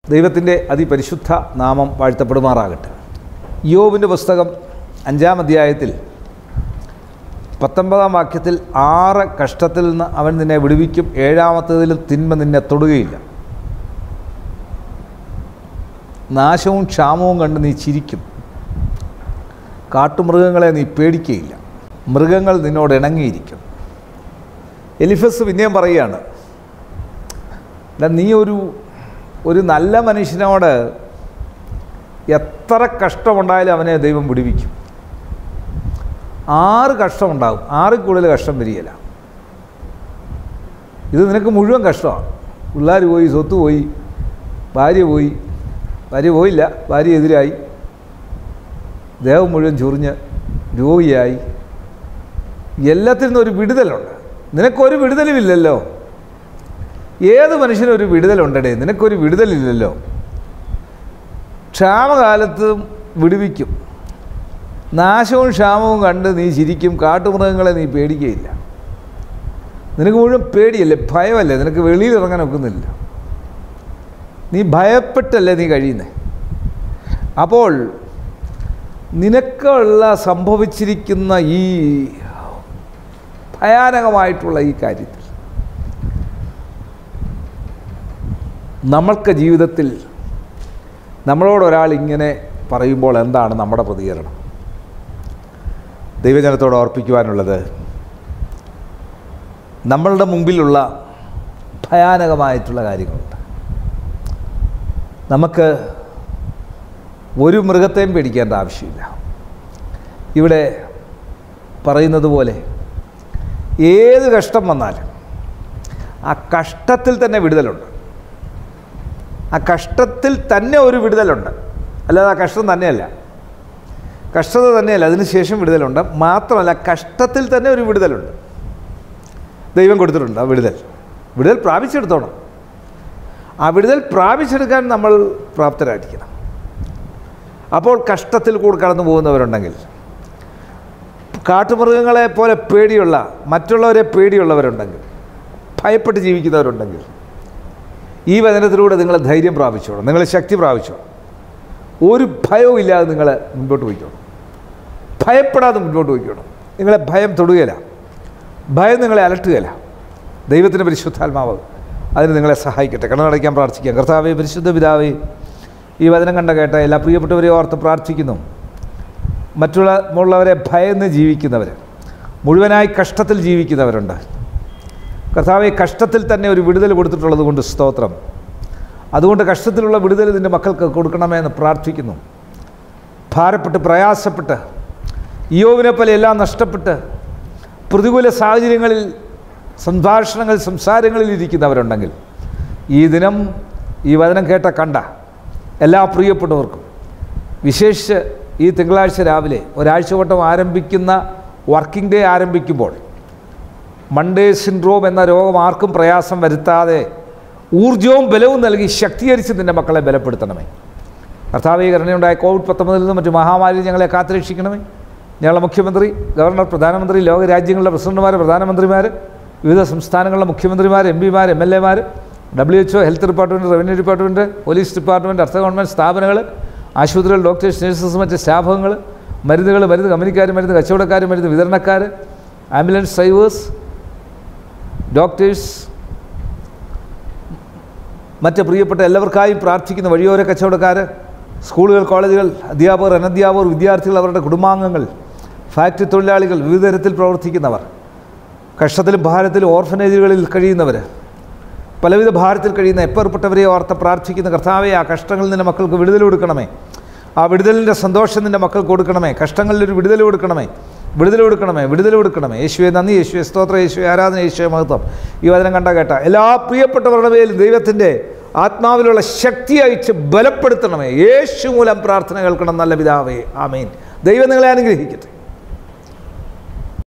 ദൈവത്തിൻ്റെ അതിപരിശുദ്ധ നാമം വാഴ്ത്തപ്പെടുമാറാകട്ടെ യോബിൻ്റെ പുസ്തകം അഞ്ചാം അധ്യായത്തിൽ പത്തൊമ്പതാം വാക്യത്തിൽ ആറ് കഷ്ടത്തിൽ നിന്ന് അവൻ നിന്നെ വിടുവിക്കും ഏഴാമത്തതിലും തിന്മ നിന്നെ തൊടുകയില്ല നാശവും ക്ഷാമവും കണ്ട് നീ ചിരിക്കും കാട്ടുമൃഗങ്ങളെ നീ പേടിക്കുകയില്ല മൃഗങ്ങൾ നിന്നോട് ഇണങ്ങിയിരിക്കും എലിഫസ് പിന്നെയും പറയുകയാണ് എടാ നീ ഒരു ഒരു നല്ല മനുഷ്യനോട് എത്ര കഷ്ടമുണ്ടായാലും അവനെ ദൈവം വിടുവിക്കും ആറ് കഷ്ടമുണ്ടാകും ആറിൽ കൂടുതൽ കഷ്ടം വരികയില്ല ഇത് നിനക്ക് മുഴുവൻ കഷ്ടമാണ് പിള്ളേർ പോയി സ്വത്ത് പോയി ഭാര്യ പോയി ഭാര്യ പോയില്ല ഭാര്യ എതിരായി ദേഹം മുഴുവൻ ചൊറിഞ്ഞ് രോഗിയായി എല്ലാത്തിൽ നിന്നും ഒരു വിടുതലുണ്ട് നിനക്കൊരു വിടുതലുമില്ലല്ലോ ഏത് മനുഷ്യനും ഒരു വിടുതലുണ്ടടേ നിനക്കൊരു വിടുതലില്ലല്ലോ ക്ഷാമകാലത്തും വിടുവിക്കും നാശവും ക്ഷാമവും കണ്ട് നീ ചിരിക്കും കാട്ടുമൃഗങ്ങളെ നീ പേടിക്കുകയില്ല നിനക്ക് മുഴുവൻ പേടിയല്ലേ ഭയമല്ലേ നിനക്ക് വെളിയിൽ ഇറങ്ങാൻ ഒക്കുന്നില്ല നീ ഭയപ്പെട്ടല്ലേ നീ കഴിയുന്നത് അപ്പോൾ നിനക്കുള്ള സംഭവിച്ചിരിക്കുന്ന ഈ ഭയാനകമായിട്ടുള്ള ഈ കാര്യത്തിൽ നമ്മൾക്ക് ജീവിതത്തിൽ നമ്മളോട് ഒരാൾ ഇങ്ങനെ പറയുമ്പോൾ എന്താണ് നമ്മുടെ പ്രതികരണം ദൈവജനത്തോട് ഓർപ്പിക്കുവാനുള്ളത് നമ്മളുടെ മുമ്പിലുള്ള ഭയാനകമായിട്ടുള്ള കാര്യങ്ങളുണ്ട് നമുക്ക് ഒരു മൃഗത്തെയും പേടിക്കേണ്ട ആവശ്യമില്ല ഇവിടെ പറയുന്നത് പോലെ ഏത് കഷ്ടം വന്നാലും ആ കഷ്ടത്തിൽ തന്നെ വിടുതലുണ്ട് ആ കഷ്ടത്തിൽ തന്നെ ഒരു വിടുതലുണ്ട് അല്ലാതെ ആ കഷ്ടം തന്നെയല്ല കഷ്ടത തന്നെയല്ല അതിന് ശേഷം വിടുതലുണ്ട് മാത്രമല്ല കഷ്ടത്തിൽ തന്നെ ഒരു വിടുതലുണ്ട് ദൈവം കൊടുത്തിട്ടുണ്ട് ആ വിടുതൽ വിടുതൽ പ്രാപിച്ചെടുത്തോണം ആ വിടുതൽ പ്രാപിച്ചെടുക്കാൻ നമ്മൾ പ്രാപ്തരായിരിക്കണം അപ്പോൾ കഷ്ടത്തിൽ കൂടെ കടന്നു പോകുന്നവരുണ്ടെങ്കിൽ കാട്ടുമൃഗങ്ങളെ പോലെ പേടിയുള്ള മറ്റുള്ളവരെ പേടിയുള്ളവരുണ്ടെങ്കിൽ ഭയപ്പെട്ട് ജീവിക്കുന്നവരുണ്ടെങ്കിൽ ഈ വചനത്തിലൂടെ നിങ്ങൾ ധൈര്യം പ്രാപിച്ചോണം നിങ്ങൾ ശക്തി പ്രാപിച്ചോണം ഒരു ഭയവും ഇല്ലാതെ നിങ്ങൾ മുൻപോട്ട് പോയിക്കോണം ഭയപ്പെടാതെ മുൻപോട്ട് പോയിക്കോണം നിങ്ങളെ ഭയം തൊടുകയില്ല ഭയം നിങ്ങളെ അലട്ടുകയില്ല ദൈവത്തിൻ്റെ പരിശുദ്ധാത്മാവ് അതിന് നിങ്ങളെ സഹായിക്കട്ടെ കണ്ണടയ്ക്കാൻ പ്രാർത്ഥിക്കാം കർത്താവെ പരിശുദ്ധ പിതാവേ ഈ വചനം കണ്ട കേട്ട എല്ലാ പ്രിയപ്പെട്ടവരെ ഓർത്ത് പ്രാർത്ഥിക്കുന്നു മറ്റുള്ള ഉള്ളവരെ ഭയന്ന് ജീവിക്കുന്നവർ മുഴുവനായി കഷ്ടത്തിൽ ജീവിക്കുന്നവരുണ്ട് കർത്താവെ കഷ്ടത്തിൽ തന്നെ ഒരു വിടുതൽ കൊടുത്തിട്ടുള്ളത് കൊണ്ട് സ്തോത്രം അതുകൊണ്ട് കഷ്ടത്തിലുള്ള വിടുതൽ നിൻ്റെ മക്കൾക്ക് കൊടുക്കണമെന്ന് പ്രാർത്ഥിക്കുന്നു ഭാരപ്പെട്ട് പ്രയാസപ്പെട്ട് യോവിനെ പോലെ എല്ലാം നഷ്ടപ്പെട്ട് പ്രതികൂല സാഹചര്യങ്ങളിൽ സംഭാഷണങ്ങൾ സംസാരങ്ങളിൽ ഇരിക്കുന്നവരുണ്ടെങ്കിൽ ഈ ദിനം ഈ വചനം കേട്ട കണ്ട എല്ലാ പ്രിയപ്പെട്ടവർക്കും വിശേഷിച്ച് ഈ തിങ്കളാഴ്ച രാവിലെ ഒരാഴ്ച വട്ടം ആരംഭിക്കുന്ന വർക്കിംഗ് ഡേ ആരംഭിക്കുമ്പോൾ മൺഡേ സിൻഡ്രോം എന്ന രോഗം ആർക്കും പ്രയാസം വരുത്താതെ ഊർജവും ബലവും നൽകി ശക്തീകരിച്ച് നിൻ്റെ മക്കളെ ബലപ്പെടുത്തണമേ കർത്താവീ കരുണയുണ്ടായ കോവിഡ് പത്തൊമ്പതിൽ നിന്നും മറ്റു മഹാമാരി ഞങ്ങളെ കാത്തുരക്ഷിക്കണമേ ഞങ്ങളുടെ മുഖ്യമന്ത്രി ഗവർണർ പ്രധാനമന്ത്രി ലോകരാജ്യങ്ങളുടെ പ്രസിഡന്റുമാർ പ്രധാനമന്ത്രിമാർ വിവിധ സംസ്ഥാനങ്ങളിലെ മുഖ്യമന്ത്രിമാർ എം പിമാർ എം എൽ എമാർ W H O health department revenue department police department അർത്ഥ ഗവൺമെൻറ് സ്ഥാപനങ്ങൾ ആശുപത്രികൾ ഡോക്ടേഴ്സ് നഴ്സസ് മറ്റ് സ്റ്റാഫുകൾ മരുന്നുകൾ മരുന്ന് കമ്പനിക്കാർ മരുന്ന് കച്ചവടക്കാർ മരുന്ന് വിതരണക്കാർ ആംബുലൻസ് ഡ്രൈവേഴ്സ് ഡോക്ടേഴ്സ് മറ്റ് പ്രിയപ്പെട്ട എല്ലാവർക്കായും പ്രാർത്ഥിക്കുന്ന വഴിയോര കച്ചവടക്കാർ സ്കൂളുകൾ കോളേജുകൾ അധ്യാപകർ അനധ്യാപകർ വിദ്യാർത്ഥികൾ അവരുടെ കുടുംബാംഗങ്ങൾ ഫാക്ടറി തൊഴിലാളികൾ വിവിധ തരത്തിൽ പ്രവർത്തിക്കുന്നവർ കഷ്ടത്തിലും ഭാരത്തിലും ഓർഫനേജുകളിൽ കഴിയുന്നവർ പലവിധ ഭാരത്തിൽ കഴിയുന്ന എപ്പേർപ്പെട്ടവരെ ഓർത്ത് പ്രാർത്ഥിക്കുന്ന കർത്താവെ ആ കഷ്ടങ്ങളിൽ നിൻ്റെ മക്കൾക്ക് വിടുതൽ കൊടുക്കണമേ ആ വിടുതലിൻ്റെ സന്തോഷം നിൻ്റെ മക്കൾക്ക് കൊടുക്കണമേ കഷ്ടങ്ങളിലൊരു വിടുതൽ കൊടുക്കണമേ വിടുതൽ കൊടുക്കണമേ വിടുതൽ കൊടുക്കണമേ യേശുവെ നന്ദി യേശുവെ സ്തോത്ര യേശുവെ ആരാധന യേശുവെ മഹത്വം ഈ വചനം കണ്ട കേട്ട എല്ലാ പ്രിയപ്പെട്ടവരുടെ മേലും ദൈവത്തിൻ്റെ ആത്മാവിലുള്ള ശക്തി അയച്ച് ബലപ്പെടുത്തണമേ യേശു മൂലം പ്രാർത്ഥന കേൾക്കണം നല്ല പിതാവേ ആമീൻ ദൈവം നിങ്ങളെ അനുഗ്രഹിക്കട്ടെ